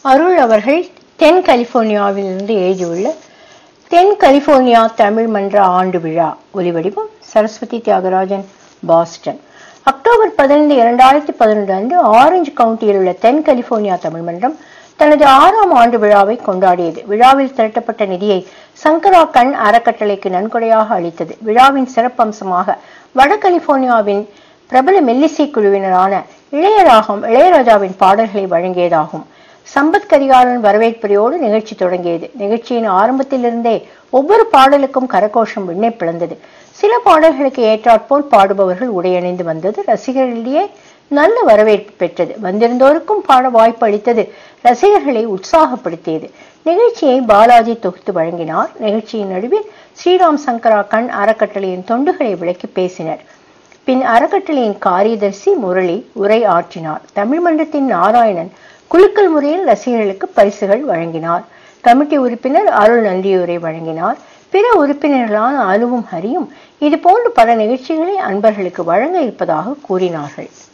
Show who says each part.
Speaker 1: அருள் அவர்கள் தென் கலிபோர்னியாவிலிருந்து எழுதியுள்ள தென் கலிபோர்னியா தமிழ் மன்ற ஆண்டு விழா ஒலிவடிவம் சரஸ்வதி தியாகராஜன் பாஸ்டன் அக்டோபர் பதினைந்து இரண்டாயிரத்தி பதினொன்று அன்று ஆரஞ்சு கவுண்டியில் உள்ள தென் கலிபோர்னியா தமிழ் மன்றம் தனது ஆறாம் ஆண்டு விழாவை கொண்டாடியது விழாவில் திரட்டப்பட்ட நிதியை சங்கரா கண் அறக்கட்டளைக்கு நன்கொடையாக அளித்தது விழாவின் சிறப்பம்சமாக வட கலிபோர்னியாவின் பிரபல மெல்லிசை குழுவினரான இளையராகம் இளையராஜாவின் பாடல்களை வழங்கியதாகும் சம்பத் கரிகாலன் வரவேற்புரையோடு நிகழ்ச்சி தொடங்கியது நிகழ்ச்சியின் ஆரம்பத்திலிருந்தே ஒவ்வொரு பாடலுக்கும் கரகோஷம் விண்ணை பிளந்தது சில பாடல்களுக்கு ஏற்றாற்போல் பாடுபவர்கள் உடையணிந்து வந்தது ரசிகர்களிடையே நல்ல வரவேற்பு பெற்றது வந்திருந்தோருக்கும் பாட வாய்ப்பு அளித்தது ரசிகர்களை உற்சாகப்படுத்தியது நிகழ்ச்சியை பாலாஜி தொகுத்து வழங்கினார் நிகழ்ச்சியின் நடுவில் ஸ்ரீராம் சங்கரா கண் அறக்கட்டளையின் தொண்டுகளை விளக்கி பேசினர் பின் அறக்கட்டளையின் காரியதர்சி முரளி உரை ஆற்றினார் தமிழ் மன்றத்தின் நாராயணன் குலுக்கல் முறையில் ரசிகர்களுக்கு பரிசுகள் வழங்கினார் கமிட்டி உறுப்பினர் அருள் நன்றியுரை வழங்கினார் பிற உறுப்பினர்களான அனுவும் ஹரியும் இது போன்ற பல நிகழ்ச்சிகளை அன்பர்களுக்கு வழங்க இருப்பதாக கூறினார்கள்